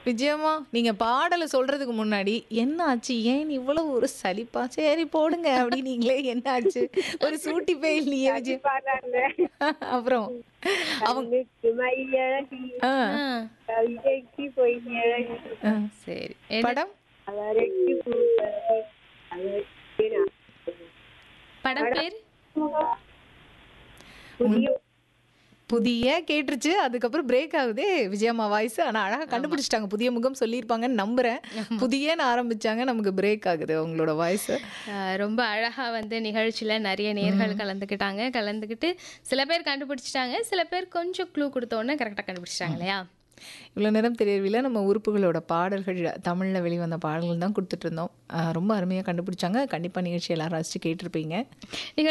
விஜயம்மா நீங்க பாடலை சொல்றதுக்கு முன்னாடி என்ன ஆச்சு ஏன் இவ்வளவு ஒரு சலிப்பா சரி போடுங்க அப்படின்னீங்களே என்ன ஆச்சு ஒரு சூட்டி போய் இல்லையே விஜய் பாடுறாங்க அப்புறம் அவங்க கண்ணுக்கு மையழகி ஆ, ஆ, கவிதைக்கு பொய் அழகி ஆ. சரி என்ன படம் அவருக்கு பூவழகி அவருக்கு நான் படம் பேர் புதிய புதிய கேட்டுருச்சு அதுக்கப்புறம் பிரேக் ஆகுதே விஜயம்மா வாய்ஸ் ஆனா அழகா கண்டுபிடிச்சிட்டாங்க புதிய முகம் சொல்லியிருப்பாங்கன்னு நம்புறேன் புதியன்னு ஆரம்பிச்சாங்க நமக்கு பிரேக் ஆகுது அவங்களோட வாய்ஸ் ஆஹ் ரொம்ப அழகா வந்து நிகழ்ச்சியில நிறைய நேர்கள் கலந்துக்கிட்டாங்க கலந்துக்கிட்டு சில பேர் கண்டுபிடிச்சிட்டாங்க சில பேர் கொஞ்சம் க்ளூ கொடுத்த உடனே கரெக்டாக கண்டுபிடிச்சிட்டாங்க இல்லையா இவ்வளோ நேரம் தெரியவில்லை நம்ம உறுப்புகளோட பாடல்கள் தமிழில் வெளிவந்த பாடல்கள் தான் கொடுத்துட்டு இருந்தோம் ஆஹ் ரொம்ப அருமையாக கண்டுபிடிச்சாங்க கண்டிப்பாக நிகழ்ச்சி எல்லாரும் ரசிச்சு கேட்டிருப்பீங்க நீங்க